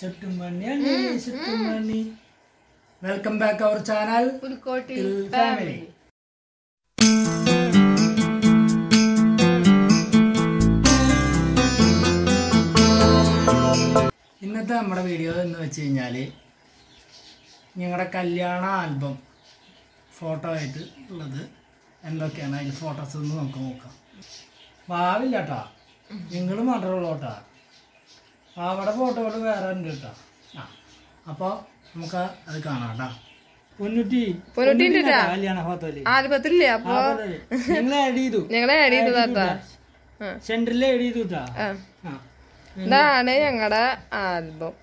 ചുറ്റുമണിയാണ് ചുറ്റുമണി welcome back our channel പുൽക്കോട്ടിൽ family ഇന്നത്തെ നമ്മുടെ വീഡിയോ എന്ന് വെച്ച് കഴിഞ്ഞാല് ഞങ്ങളുടെ കല്യാണ ആൽബം ഫോട്ടോ ആയിട്ട് ഉള്ളത് എന്തൊക്കെയാണ് അതിൽ ഫോട്ടോസ് ഒന്ന് നമുക്ക് നോക്കാം വാവില്ല കേട്ടാ നിങ്ങൾ മാത്രമേ ഉള്ളൂ കേട്ടാ അവിടെ ഫോട്ടോകൾ വേറെ ഉണ്ട് കേട്ടോ ആ അപ്പോൾ നമുക്ക് അത് കാണാം കേട്ടോ പൊന്നുട്ടി പൊന്നുട്ടീൻ്റെ പൊന്നുട്ടീൻ്റെ കല്യാണ ഫോട്ടോയില് ആൽബത്തില്ലേ അപ്പൊ നിങ്ങൾ ആഡ് ചെയ്തു ഞങ്ങളെ ആഡ് ചെയ്തതാട്ടാ സെന്ററിൽ ആഡ് ചെയ്തു കേട്ടാ ആ ആ ഇതാണ് ഞങ്ങളുടെ ആൽബം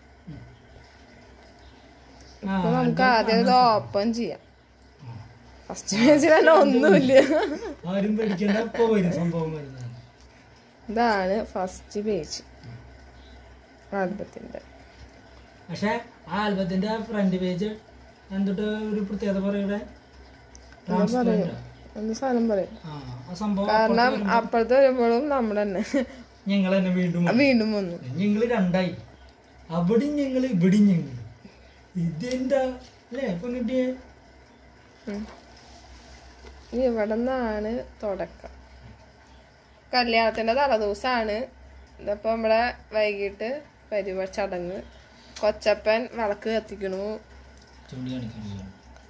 ആ, അപ്പൊ നമുക്ക് ആദ്യം ഇത് ഓപ്പൺ ചെയ്യാം ഫസ്റ്റ് പേജിൽ തന്നെ ഒന്നുമില്ല ആരും പേടിക്കണ്ട ഇപ്പൊ വരും സംഭവം വരുന്നത് ഇതാണ് ഫസ്റ്റ് പേജ് ആൽബത്തിന്റെ പക്ഷെ ആ ആൽബത്തിന്റെ ഫ്രണ്ട് പേജ് എന്തിട്ട് ഒരു പ്രത്യേകത പറയൂടെ ട്രാൻസ്പെറന്റ് എന്ത് സാധനം പറയും ആ ആ സംഭവം കാരണം അപ്പുറത്ത് വരുമ്പോഴും നമ്മുടെ തന്നെ ഞങ്ങൾ തന്നെ വീണ്ടും വീണ്ടും വന്നു ഞങ്ങള് രണ്ടായി അവിടെയും ഞങ്ങള് ഇവിടെയും ഞങ്ങള് ഇതെന്താ അല്ലേ പെൺകുട്ടിയെ ഉം. ഇനി ഇവിടെ നിന്നാണ് തുടക്കം കല്യാണത്തിന്റെ തലേദിവസമാണ് ഇതിപ്പോ ഇവിടെ വൈകിട്ട് പരിപാടി ചടങ്ങ് കൊച്ചപ്പൻ വിളക്ക് കത്തിക്കണു ചൂണ്ടി കാണിക്കുന്നു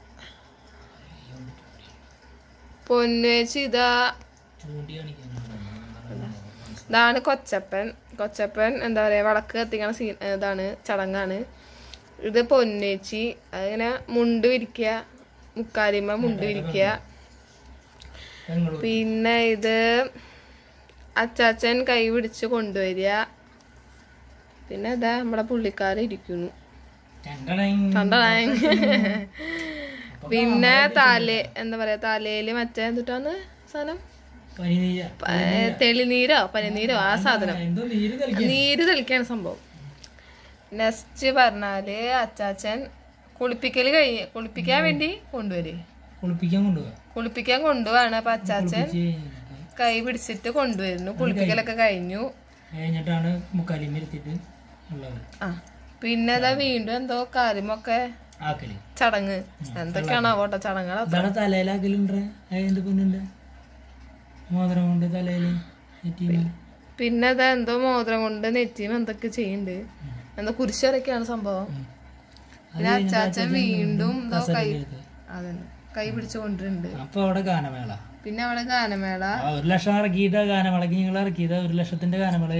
പൊന്നുവെച്ച് ഇതാ ചൂണ്ടി കാണിക്കുന്നു ഇതാണ് കൊച്ചപ്പൻ കൊച്ചപ്പൻ എന്താ പറയാ വിളക്ക് കത്തിക്കണ സീൻ ഇതാണ് ചടങ്ങാണ് ഇത് പൊന്നേച്ചി അതിങ്ങനെ മുണ്ട് വിരിക്കുക മുക്കാലിമ മുണ്ട് വിരിക്കുക ഞങ്ങള് പിന്നെ ഇത് അച്ചാച്ചൻ കൈ പിടിച്ച് കൊണ്ടുവരിക പിന്നെ ഇതാ നമ്മുടെ പുള്ളിക്കാരൻ ഇരിക്കുന്നു രണ്ടെണ്ണം കണ്ടതാങ് പിന്നെ തലേ എന്താ പറയാ തലയില് മറ്റേ എന്തിട്ടാന്ന് സാധനം പനി നീയ പ- തെളിനീരോ പനിനീരോ ആ സാധനം എന്തോ നീര് കളിക്കാൻ നീര് തെളിക്കാണ് സംഭവം നെക്സ്റ്റ് പറഞ്ഞാല് അച്ചാച്ചൻ കുളിപ്പിക്കല് കഴിഞ്ഞ് കുളിപ്പിക്കാൻ വേണ്ടി കൊണ്ടുവരും കുളിപ്പിക്കാൻ കൊണ്ടുപോകാം കുളിപ്പിക്കാൻ കൊണ്ടുപോവാണ് അപ്പൊ അച്ചാച്ചൻ കൈ പിടിച്ചിട്ട് കൊണ്ടുവരുന്നു കുളിപ്പിക്കലൊക്കെ കഴിഞ്ഞു കഴിഞ്ഞിട്ടാണ് മുക്കാലിയും വരുത്തിട്ട് ഉള്ളത് ആ പിന്നെ അതാ വീണ്ടും എന്തോ കാര്യമൊക്കെ ആക്കല് ചടങ്ങ് എന്തൊക്കെയാണോ ഓട്ടോ ചടങ്ങുകൾ അതാണ് തലയിലാക്കലുണ്ട് അതിന്റെ പൊന്നുണ്ട് മോതിരം കൊണ്ട് തലയില് നെറ്റിയിൽ പിന്നെ അതാ എന്തോ മോതിരം കൊണ്ട് നെറ്റിയും എന്തൊക്കെ ചെയ്യുന്നുണ്ട് എന്തോ കുരിശിറക്കാണ് സംഭവം പിന്നെ അച്ചാച്ചൻ വീണ്ടും എന്തോ കൈ അതന്നെ കൈ പിടിച്ചു കൊണ്ടിട്ടുണ്ട് അപ്പൊ അവിടെ ഗാനമേള പിന്നെ അവിടെ ഗാനമേള ആ, ഒരു ലക്ഷം ഇറക്കിയിട്ടാ ഗാനമേളക്ക് നിങ്ങൾ ഇറക്കിയത് ഒരു ലക്ഷത്തിന്റെ ഗാനമേള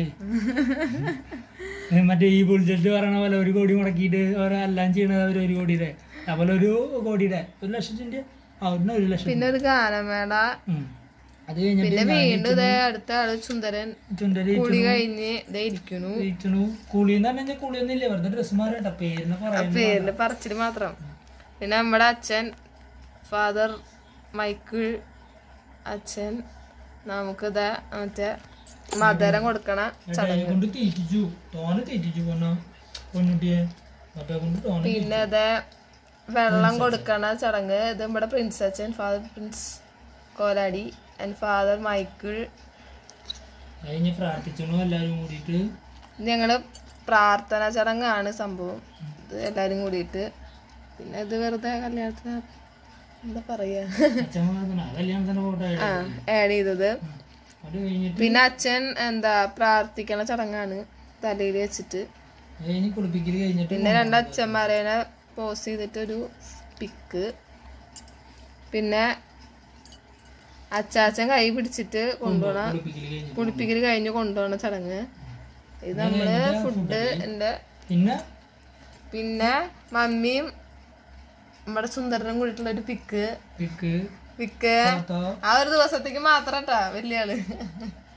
മറ്റേ ഈ ബുൾജറ്റ് പറയണ പോലെ ഒരു കോടി മുടക്കിയിട്ട് ഓരോ എല്ലാം ചെയ്യണത് അവർ ഒരു കോടിയുടെ അതുപോലെ ഒരു കോടിയുടെ ഒരു ലക്ഷത്തിന്റെ ആ ഒന്നും ഒരു ലക്ഷം പിന്നെ ഒരു ഗാനമേള ഉം. അത് കഴിഞ്ഞിട്ട് പിന്നെ വീണ്ടും ഇതേ അടുത്ത ആള് സുന്ദരൻ ചുണ്ടരി കുളി കഴിഞ്ഞ് ഇതേ ഇരിക്കുന്നു ഇരിക്കണു കുളിന്ന് പറഞ്ഞാൽ കുളിയൊന്നും ഇല്ല വെറുതെ ഡ്രസ് മാറേണ്ട പേരിന് പറയാൻ പേരിന്റെ പറച്ചില് മാത്രം പിന്നെ നമ്മുടെ അച്ഛൻ ഫാദർ മൈക്കിൾ അച്ഛൻ നമുക്കിതാ മറ്റേ മധുരം കൊടുക്കണ ചടങ്ങ് കൊണ്ട് തീറ്റിച്ചു തോനെ തീറ്റിച്ചു പൊന്ന പൊന്നുട്ടിയെ മറ്റേ കൊണ്ട് തോനെ പിന്നെ ഇത് വെള്ളം കൊടുക്കണ ചടങ്ങ് ഇത് നമ്മുടെ പ്രിൻസ് അച്ഛൻ Father Prince Koladi and Father Michael കഴിഞ്ഞ് പ്രാർത്ഥിച്ചണു എല്ലാരും കൂടിയിട്ട് ഞങ്ങള് പ്രാർത്ഥന ചടങ്ങാണ് സംഭവം ഇത് എല്ലാരും കൂടിയിട്ട് പിന്നെ ഇത് വെറുതെ കല്യാണത്തിന് എന്താ പറയാ അച്ഛൻ പ്രാർത്ഥന ആ കല്യാണത്തിന്റെ ഫോട്ടോ ആ ആഡ് ചെയ്തത് അത് കഴിഞ്ഞിട്ട് പിന്നെ അച്ഛൻ എന്താ പ്രാർത്ഥിക്കണ ചടങ്ങാണ് തലയിൽ വെച്ചിട്ട് അത് കഴിഞ്ഞ് കുളിപ്പിക്കല് കഴിഞ്ഞിട്ട് പിന്നെ രണ്ട് അച്ഛന്മാരെ പോസ് ചെയ്തിട്ട് ഒരു പിക്ക് പിന്നെ അച്ചാച്ചൻ കൈ പിടിച്ചിട്ട് കൊണ്ടുപോണ കുളിപ്പിക്കല് കഴിഞ്ഞിട്ട് കുളിപ്പിക്കൽ കഴിഞ്ഞ് കൊണ്ടുപോണ ചടങ്ങ് ഇത് നമ്മള് ഫുഡ് എന്റെ പിന്നെ പിന്നെ മമ്മിയും നമ്മുടെ സുന്ദരനും കൂടിയിട്ടുള്ള ഒരു പിക്ക് പിക്ക് പിക്ക് ഫോട്ടോ ആ ഒരു ദിവസത്തേക്ക് മാത്രം കേട്ടാ വലിയ ആള്